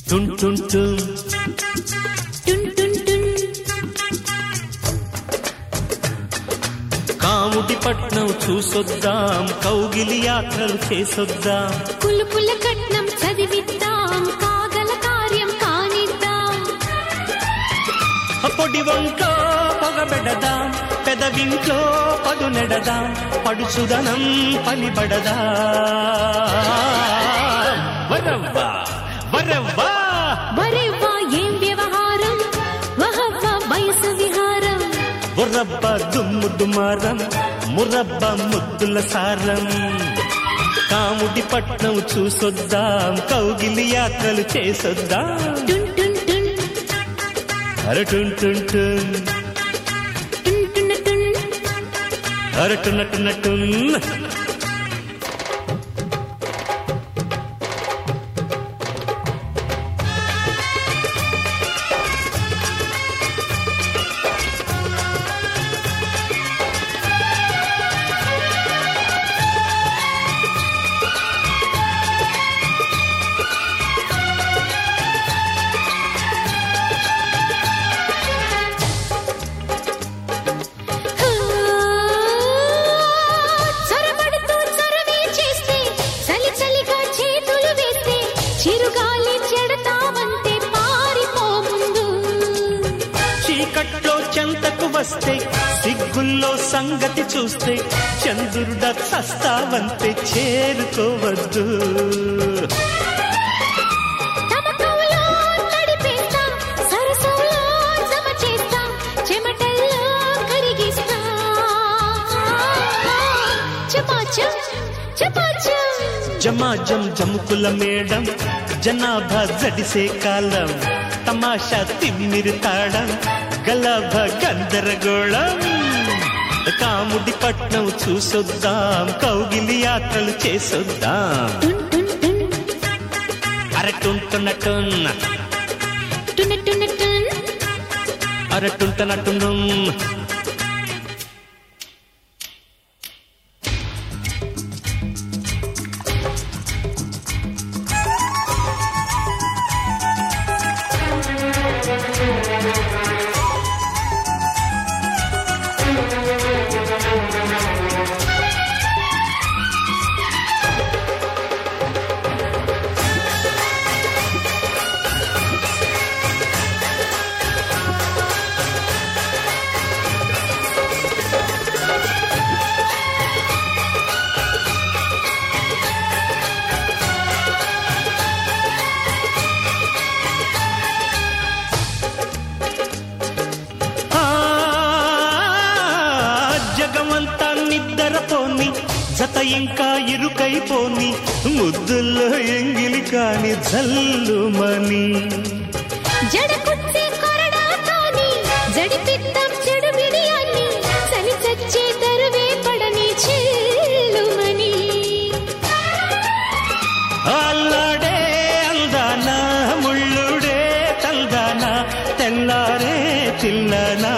టున్ టున్ టున్ టున్ టున్ టున్ కాముడి పట్నం చూసొద్దాం కౌగిలి యాత్రలు చేసొద్దాం కులుకుల కట్నం చదివిద్దాం కాగల కార్యం కానిద్దాం పొడి వంట్లో పొగబెడదాం పెదవింట్లో పడు నెడదాం పడుచుదనం పనిబడదా వరవ్వా వరవ్వా వరేవా ఏం వ్యవహారం వహవ్వ వయసు విహారం బుర్రబ్బ దుమ్ము దుమారం మురబ్బ ముద్దుల సారం కాముడి పట్నం చూసొద్దాం కౌగిలి యాత్రలు చేసొద్దాం టున్ టున్ టున్ అరటున్ టున్ టున్ టున్ టున్ టున్ అరటున్నట్టున్నట్టున్ చొరబడుతూ చొరవే చేస్తే చలి చలిగా చేతులు వేస్తే చిరుగాలి చెడతావంటే పారిపో ముందు చీకట్లో చెంతకు వస్తే సిగ్గుల్లో సంగతి చూస్తే చంద్రుడ చస్తావంతే చేరుకోవద్దు తమకంలో తడిపేస్తా సరసంలో జమ చేస్తా చెమటల్లో కరిగిస్తా చపాచం చపాచం జమాజం జముకుల మేడం జనాభా జడిసే కాలం తమాషా తిమ్మిరి తాడం గలభ గందరగోళం కాముడి పట్నం చూసొద్దాం కౌగిలి యాత్రలు చేసొద్దాం టున్ టున్ టున్ అరటుంటున్నట్టున్న టున్ టున్ టున్ అరటుంటనట్టును ఆ, జగమంతా నిద్రపోని జత ఇంకా ఇరుకైపోని ముద్దుల్లో ఎంగిలి కాని జల్లుమని జడ కుచ్చే కొరడాతోని జడిపిద్దాం చెడు బిడియాన్ని చలి చచ్చే తరువే పడని చెల్లుమని అల్లాడే అందానా ముళ్ళుడే తందానా తెల్లారే చిల్లనా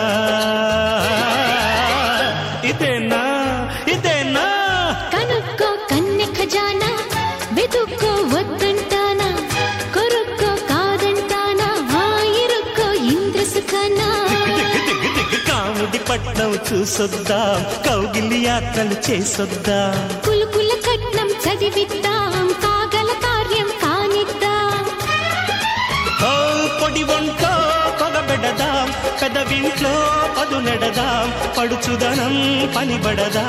ఇదేనా ఇదేనా కనుక్కో కన్నె ఖజానా వెతుక్కో వద్దంటానా కొరుక్కో కాదంటానా ఆయిరుక్కో ఇంద్ర సుఖానా దిగ్గు దిగ్గు దిగ్గు కాముడి పట్నం చూసొద్దాం కౌగిలి యాత్రలు చేసొద్దాం కులుకుల కట్నం చదివిద్దాం కాగల కార్యం కానిద్దాం ఓ పొడి వంట్లో పొగబెడదాం పెదవింట్లో పదు నెడదాం పడుచుదనం పనిబడదా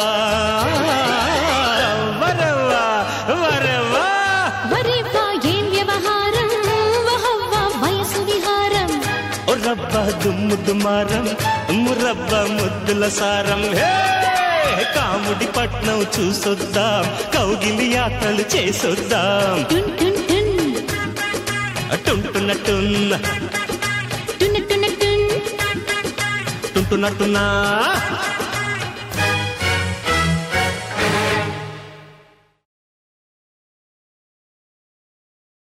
వరవా వరవా వరేవా ఏం వ్యవహారం వహవ్వ వయసు విహారం ఓ రబ్బ దుమ్ము దుమారం మురబ్బ ముద్దుల సారం హే కాముడి పట్నం చూసొద్దాం కౌగిలి యాత్రలు చేసొద్దాం టున్ టున్ టున్ టుంటున్నట్టున్న టున్ టున్ టున్ టుంటున్నట్టున్నా